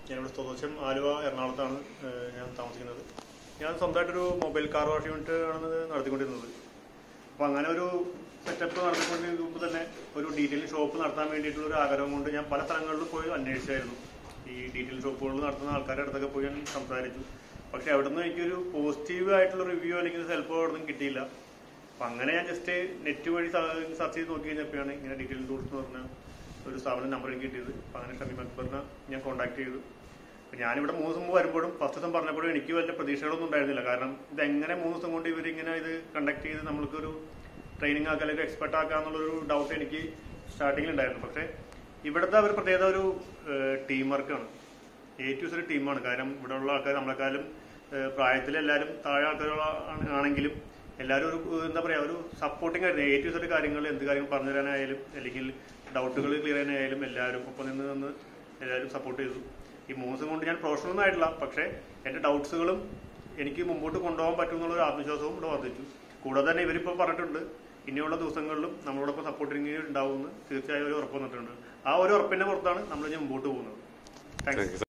ഞാനിവിടെ സ്വദേശം ആലുവ എറണാകുളത്താണ് ഏഹ്, ഞാൻ താമസിക്കുന്നത് ഞാൻ സ്വന്തമായിട്ടൊരു മൊബൈൽ കാർ വാഷ് യൂണിറ്റ് ആണ് നടത്തിക്കൊണ്ടിരുന്നത് അപ്പോൾ അങ്ങനെ ഒരു സെറ്റപ്പ് നടത്തിക്കൊണ്ടിരിക്കുമ്പോൾ തന്നെ ഒരു ഡീറ്റെയിൽ ഷോപ്പ് നടത്താൻ വേണ്ടിയിട്ടുള്ള ഒരു ആഗ്രഹം കൊണ്ട് ഞാൻ പല സ്ഥലങ്ങളിലും പോയി അന്വേഷിച്ചായിരുന്നു ഈ ഡീറ്റെയിൽ ഷോപ്പുകൾ നടത്തുന്ന ആൾക്കാരുടെ അടുത്തൊക്കെ പോയി ഞാൻ സംസാരിച്ചു പക്ഷെ അവിടെ നിന്ന് എനിക്കൊരു പോസിറ്റീവ് ആയിട്ടുള്ള റിവ്യൂ അല്ലെങ്കിൽ ഹെൽപ്പ് അവിടെ നിന്നും കിട്ടിയില്ല അപ്പം അങ്ങനെ ഞാൻ ജസ്റ്റ് നെറ്റ് വഴി സെർച്ച് ചെയ്ത് നോക്കി കഴിഞ്ഞപ്പോഴാണ് ഇങ്ങനെ ഡീറ്റെയിൽ ടൂൾസ് എന്ന് പറഞ്ഞ ഒരു സ്ഥാപനം നമ്പർ എനിക്ക് കിട്ടിയത് അപ്പം അങ്ങനെ ഷമീം അക്ബറിനെ ഞാൻ കോൺടാക്ട് ചെയ്തു അപ്പം ഞാനിവിടെ മൂന്ന് ദിവസം മുമ്പ് വരുമ്പോഴും ഫസ്റ്റ് ദിവസം പറഞ്ഞപ്പോഴും എനിക്ക് വലിയ പ്രതീക്ഷകളൊന്നും ഉണ്ടായിരുന്നില്ല കാരണം ഇത് എങ്ങനെ മൂന്ന് ദിവസം കൊണ്ട് ഇവരിങ്ങനെ ഇത് കണ്ടക്ട് ചെയ്ത് നമ്മൾക്കൊരു ട്രെയിനിങ് ആക്കുക അല്ലെങ്കിൽ എക്സ്പെർട്ട് ആക്കുക എന്നുള്ളൊരു ഡൗട്ട് എനിക്ക് സ്റ്റാർട്ടിങ്ങിൽ ഉണ്ടായിരുന്നു പക്ഷേ ഇവിടുത്തെ ഒരു പ്രത്യേകത ഒരു ടീം വർക്കാണ് എ ടു ഒരു ടീമാണ് കാരണം ഇവിടെ ഉള്ള ആൾക്കാർ നമ്മളെക്കാളും ഏഹ്, പ്രായത്തിലെല്ലാവരും താഴെ ആൾക്കാരുള്ള ആണ്- ആണെങ്കിലും എല്ലാവരും ഒരു ഏഹ്, എന്താ പറയുക ഒരു സപ്പോർട്ടിംഗ് ആയിരുന്നു എ ടു സെറ്റ് കാര്യങ്ങൾ എന്ത് കാര്യങ്ങൾ പറഞ്ഞു തരാനായാലും അല്ലെങ്കിൽ ഡൗട്ടുകൾ ക്ലിയർ ചെയ്യാനായാലും എല്ലാവരും ഒപ്പം നിന്ന് നിന്ന് എല്ലാവരും സപ്പോർട്ട് ചെയ്തു ഈ മൂന്ന് ദിവസം കൊണ്ട് ഞാൻ പ്രൊഫഷണൽ ഒന്നും ആയിട്ടില്ല പക്ഷേ എൻ്റെ ഡൗട്ട്സുകളും എനിക്ക് മുമ്പോട്ട് കൊണ്ടുപോകാൻ പറ്റും എന്നുള്ള ഒരു ആത്മവിശ്വാസവും ഇവിടെ വർദ്ധിച്ചു കൂടാതെ തന്നെ ഇവരിപ്പോൾ പറഞ്ഞിട്ടുണ്ട് ഇനിയുള്ള ദിവസങ്ങളിലും നമ്മളോടൊപ്പം സപ്പോർട്ടിങ് ഉണ്ടാവുമെന്ന് തീർച്ചയായും ഒരു ഉറപ്പ് വന്നിട്ടുണ്ട് ആ ഒരു ഉറപ്പിന്റെ പുറത്താണ് നമ്മൾ ഇനി മുമ്പോട്ട് പോകുന്നത് താങ്ക്സ് താങ്ക് യു